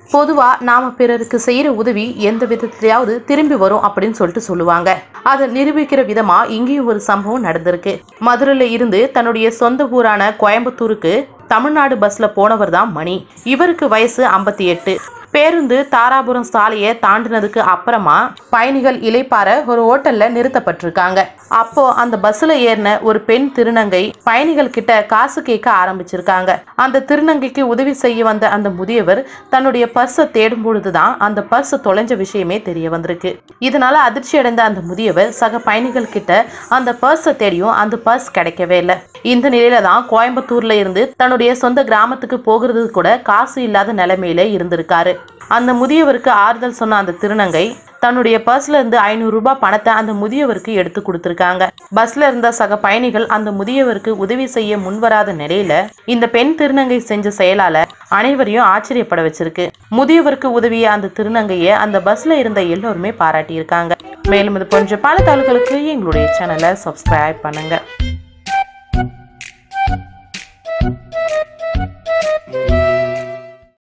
பொதுவா நாம பிறருக்கு செய்யற உதவி எந்த விதத்திலையாவது திரும்பி வரும் அப்படின்னு சொல்லிட்டு சொல்லுவாங்க அதை நிரூபிக்கிற விதமா இங்கேயும் ஒரு சம்பவம் நடந்திருக்கு மதுரையில இருந்து தன்னுடைய சொந்த ஊரான கோயம்புத்தூருக்கு தமிழ்நாடு பஸ்ல போனவர் தான் மணி இவருக்கு வயசு ஐம்பத்தி எட்டு பேருந்து தாராபுரம் சாலையை தாண்டினதுக்கு அப்புறமா பயணிகள் இலைப்பார ஒரு ஹோட்டல்ல நிறுத்தப்பட்டிருக்காங்க அப்போ அந்த பஸ்ல ஏறின ஒரு பெண் திருநங்கை பயணிகள் கிட்ட காசு கேட்க ஆரம்பிச்சிருக்காங்க அந்த திருநங்கைக்கு உதவி செய்ய வந்த அந்த முதியவர் தன்னுடைய பர்ஸை தேடும் பொழுதுதான் அந்த பர்ஸ் தொலைஞ்ச விஷயமே தெரிய வந்திருக்கு இதனால அதிர்ச்சி அடைந்த அந்த முதியவர் சக பயணிகள் கிட்ட அந்த பர்ஸை தேடியும் அந்த பர்ஸ் கிடைக்கவே இல்லை இந்த நிலையில தான் கோயம்புத்தூர்ல இருந்து தன்னுடைய சொந்த கிராமத்துக்கு போகிறது கூட காசு இல்லாத நிலைமையில இருந்திருக்காரு அந்த முதியவருக்கு ஆறுதல் சொன்ன அந்த திருநங்கை தன்னுடைய பர்ஸ்ல இருந்து ஐநூறு ரூபாய் பணத்தை அந்த முதியவருக்கு எடுத்து கொடுத்திருக்காங்க பஸ்ல இருந்த சக பயணிகள் அந்த முதியவருக்கு உதவி செய்ய முன்வராத நிலையில இந்த பெண் திருநங்கை செஞ்ச செயலால அனைவரையும் ஆச்சரியப்பட வச்சிருக்கு முதியவருக்கு உதவிய அந்த திருநங்கையை அந்த பஸ்ல இருந்த எல்லோருமே பாராட்டியிருக்காங்க மேலும் இது போன்ற பல தகவல்களுக்கு எங்களுடைய சேனலை சப்ஸ்கிரைப் பண்ணுங்க